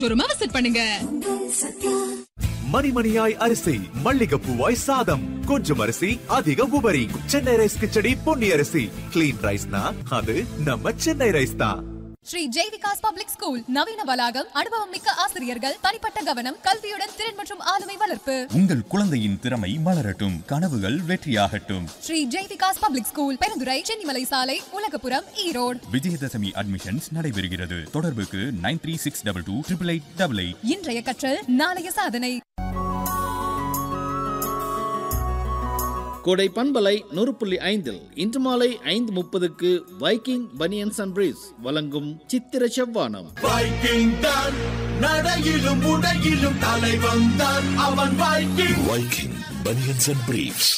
ஷோரூமை visit பண்ணுங்க மணிமணியாய் அரிசி மல்லிகைப்பூவாய் சாதம் கொஞ்சம் அரிசி அதிக உபரி சென்னை ரைஸ் கிச்சடி பொன்னி அரிசி கிளீன் ரைஸ்னா அது நம்ம சென்னை ரைஸ் தான் ஸ்ரீ ஜெய் விகாஸ் பப்ளிக் ஸ்கூல் நவீன வளாகம் அனுபவம் மிக்க ஆசிரியர்கள் தனிப்பட்ட கவனம் கல்வியுடன் திறன் மற்றும் ஆளுமை வளர்ப்பு உங்கள் குழந்தையின் திறமை மலரட்டும் கனவுகள் வெற்றியாகட்டும் ஸ்ரீ ஜெய் விகாஸ் பப்ளிக் ஸ்கூல் பெருந்துறை சென்னிமலை சாலை உலகபுரம் ஈரோடு விஜயதசமி அட்மிஷன்ஸ் நடைபெறுகிறது தொடர்புக்கு nine three six double two triple eight double eight இன்றைய கற்றல் நாளைய சாதனை கோடை பண்பலை நூறு புள்ளி ஐந்தில் இன்று மாலை ஐந்து முப்பதுக்கு வைக்கிங் பனியன்ஸ் அண்ட் பிரீஸ் வழங்கும் சித்திர செவ்வானம் வைக்கிங் தான் நடையிலும் உடையிலும் தலைவன் தான் அவன் Viking Viking banians and briefs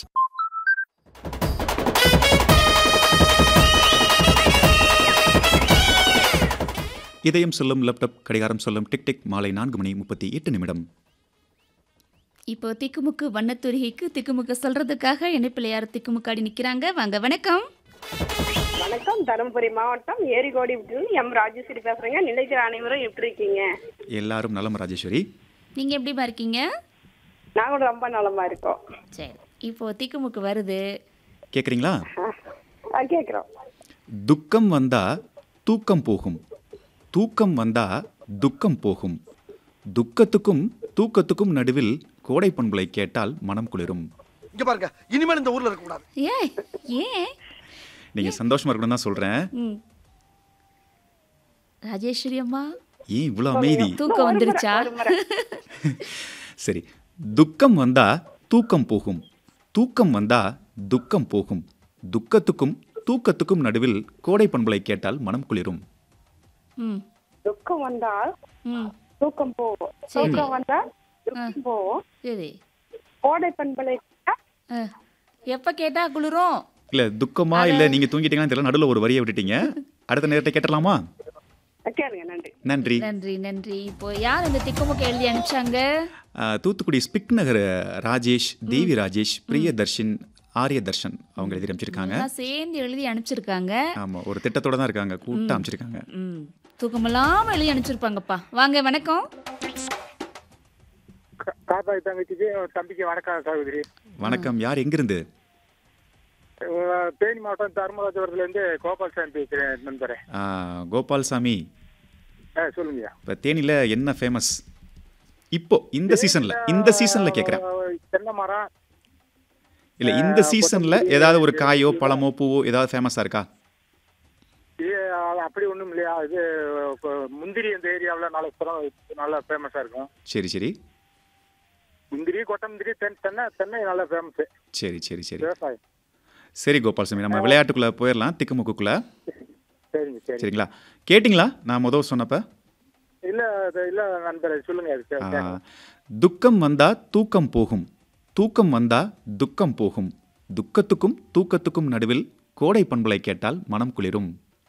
இதயம் சொல்லும் லேப்டாப் கடிகாரம் சொல்லும் டிக் டிக் மாலை நான்கு மணி முப்பத்தி எட்டு நிமிடம் இப்போ திக்குமுக்கு வண்ணத்துருகிக்கு திக்குமுக்கு சொல்றதுக்காக இணைப்பில் யார் திக்குமுக்காடி நிக்கிறாங்க வாங்க வணக்கம் வணக்கம் தருமபுரி மாவட்டம் ஏரிகோடி விட்டு எம் ராஜேஸ்வரி பேசுறேங்க நிலைக்கிற அனைவரும் எப்படி இருக்கீங்க எல்லாரும் நலம் ராஜேஸ்வரி நீங்க எப்படிமா இருக்கீங்க நாங்களும் ரொம்ப நலமா இருக்கோம் சரி இப்போ திக்குமுக்கு வருது கேட்குறீங்களா ஆ, கேக்குறோம் துக்கம் வந்தா தூக்கம் போகும் தூக்கம் வந்தா துக்கம் போகும் துக்கத்துக்கும் தூக்கத்துக்கும் நடுவில் கோடை பண்புலை கேட்டால் மனம் குளிரும் இங்க பாருங்க இனிமேல் இந்த ஊர்ல இருக்க கூடாது ஏன் ஏன் நீங்க சந்தோஷமா இருக்கணும் தான் சொல்றேன் ம். ராஜேஸ்வரி அம்மா ஏன் இவ்வளோ அமைதி தூக்கம் வந்துருச்சா சரி துக்கம் வந்தா தூக்கம் போகும் தூக்கம் வந்தா துக்கம் போகும் துக்கத்துக்கும் தூக்கத்துக்கும் நடுவில் கோடை பண்புலை கேட்டால் மனம் குளிரும் ம் துக்கம் வந்தால் ம் தூக்கம் போவோம் சரி. தூக்கம் வந்தால் துக்கம் போவோம் சரி கோடை பண்பலை ஆ. எப்ப கேட்டா குளிரும் இல்ல துக்கமா இல்ல நீங்க தூங்கிட்டீங்கன்னு தெரியல நடுவில் ஒரு வரியை விட்டுட்டீங்க அடுத்த நேரத்தை கேட்டலாமா கேளுங்க நன்றி நன்றி நன்றி நன்றி இப்போ யார் இந்த திக்குமுக்கு எழுதி அனுப்பிச்சாங்க ஆஹ், தூத்துக்குடி ஸ்பிக் நகர் ராஜேஷ் தேவி ராஜேஷ் பிரியதர்ஷன் ஆரிய தர்ஷன் அவங்க எழுதி அமைச்சிருக்காங்க எல்லாம் சேர்ந்து எழுதி அனுப்பிச்சிருக்காங்க ஆமா ஒரு திட்டத்தோட தான் இருக்காங்க கூட்டா அமைச்சிருக்காங்க ம் தூக்கமில்லாம எழுதி அனுப்பிச்சிருப்பாங்கப்பா வாங்க வணக்கம் தாத்தா தங்கச்சிக்கு தம்பிக்கு வணக்கம் சகோதரி வணக்கம் யார் எங்கிருந்து அஹ் தேனி மாவட்டம் தர்மராஜபுரத்துல இருந்து கோபால்சாமி பேசுறேன் நண்பரே ஆஹ், கோபால்சாமி ஆ சொல்லுங்கய்யா இப்போ தேனியில் என்ன ஃபேமஸ் இப்போ இந்த சீசன்ல இந்த சீசன்ல கேட்குறேன் அஹ் தென்னை மரம் இல்ல இந்த சீசன்ல ஏதாவது ஒரு காயோ பழமோ பூவோ ஏதாவது ஃபேமஸா இருக்கா இது அஹ் அப்படி ஒண்ணும் இல்லையா இது இப்ப முந்திரி இந்த ஏரியாவில் நல்ல சுரம் நல்லா ஃபேமஸா இருக்கும் சரி சரி முந்திரி கொட்டமுந்திரி தென் தென்னை தென்னை நல்லா ஃபேமஸ் சரி சரி சரி விவசாயம் சரி கோபால்சாமி நம்ம விளையாட்டுக்குள்ள போயிடலாம் திக்குமுக்குக்குள்ள சரிங்க சரி சரிங்களா கேட்டிங்களா நான் முதல் சொன்னப்ப இல்ல அது இல்ல நண்பரே சொல்லுங்க அது கே- ஆ, கேட்கலாம். துக்கம் வந்தா தூக்கம் போகும் தூக்கம் வந்தா துக்கம் போகும் துக்கத்துக்கும் தூக்கத்துக்கும் நடுவில் கோடை பண்புலை கேட்டால் மனம் குளிரும்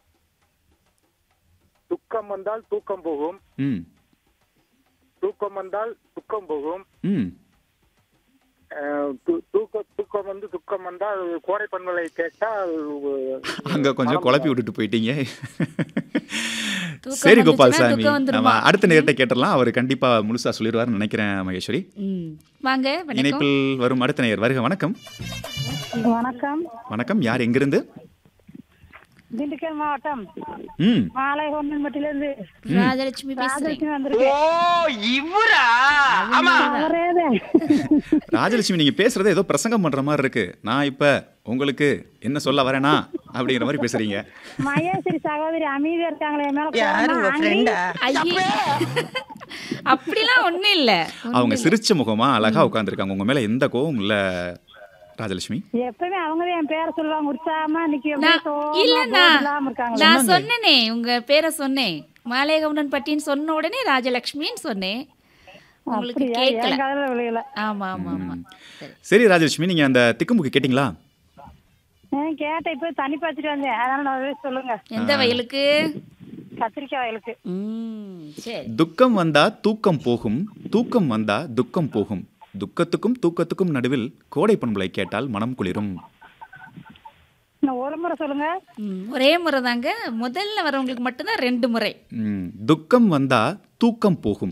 துக்கம் வந்தால் தூக்கம் போகும் ம் தூக்கம் வந்தால் துக்கம் போகும் ம் அஹ் து- தூக்க தூக்கம் வந்து துக்கம் வந்தால் கோடை பண்பலை கேட்டால் அங்க கொஞ்சம் மனம் குழப்பி விட்டுட்டு போயிட்டீங்க தூக்கம் சரி வந்துச்சுன்னா கோபால்சாமி தூக்கம் வந்துருமா? நம்ம அடுத்த நேரத்தை கேட்டலாம் அவர் கண்டிப்பா முழுசா சொல்லிடுவாருன்னு நினைக்கிறேன் மகேஸ்வரி ம் வாங்க வணக்கம் இணைப்பில் வரும் அடுத்த நேயர் வருக வணக்கம் வணக்கம் வணக்கம் யார் எங்கிருந்து திண்டுக்கல் மாவட்டம் ம் மாலை ஹோமன்பட்டில இருந்து ராஜலட்சுமி பேசுறேன் வந்திருக்கேன் அவரேதான். ராஜலட்சுமி நீங்க பேசுறது ஏதோ பிரசங்கம் பண்ற மாதிரி இருக்கு நான் இப்ப உங்களுக்கு என்ன சொல்ல வரேனா அப்படிங்கிற மாதிரி பேசுறீங்க மகேஸ்வரி சகோதரி அமைதியா இருக்காங்களே என் மேல கோவமா? ஆண்டி? ஐயே அப்படிலாம் ஒண்ணும் இல்ல அவங்க சிரிச்ச முகமா அழகா உட்காந்துருக்காங்க உங்க மேல எந்த கோவம் இல்ல ராஜலட்சுமி எப்பவுமே அவங்கதான் என் பேரை சொல்லுவாங்க உற்சாகமா இன்னைக்கு நான் அப்படியே சோகமா, இல்லண்ணா போர் இல்லாம இருக்காங்களே. நான் சொன்னனே உங்க பேரை சொன்னேன் மாலேகவுண்டன் பட்டின்னு சொன்ன உடனே ராஜலட்சுமின்னு சொன்னேன் உங்களுக்கு அப்படியா? கேட்கல என் காதுல விழுகல ஆமா ஆமா ஆமா சரி சரி ராஜலட்சுமி நீங்க அந்த திக்குமுக்கு கேட்டிங்களா நான் கேட்டேன் இப்ப தண்ணி பாய்ச்சிட்டு வந்தேன் அதனால நான் அதை சொல்லுங்க எந்த வயலுக்கு கத்திரிக்காய் வயலுக்கு ம் சரி துக்கம் வந்தா தூக்கம் போகும் தூக்கம் வந்தா துக்கம் போகும் துக்கத்துக்கும் தூக்கத்துக்கும் நடுவில் கோடை பண்புலை கேட்டால் மனம் குளிரும் இன்னும் ஒரு முறை சொல்லுங்க ம், ஒரே முறை தாங்க முதல்ல வரவங்களுக்கு மட்டும்தான் ரெண்டு முறை ம், துக்கம் வந்தா தூக்கம் போகும்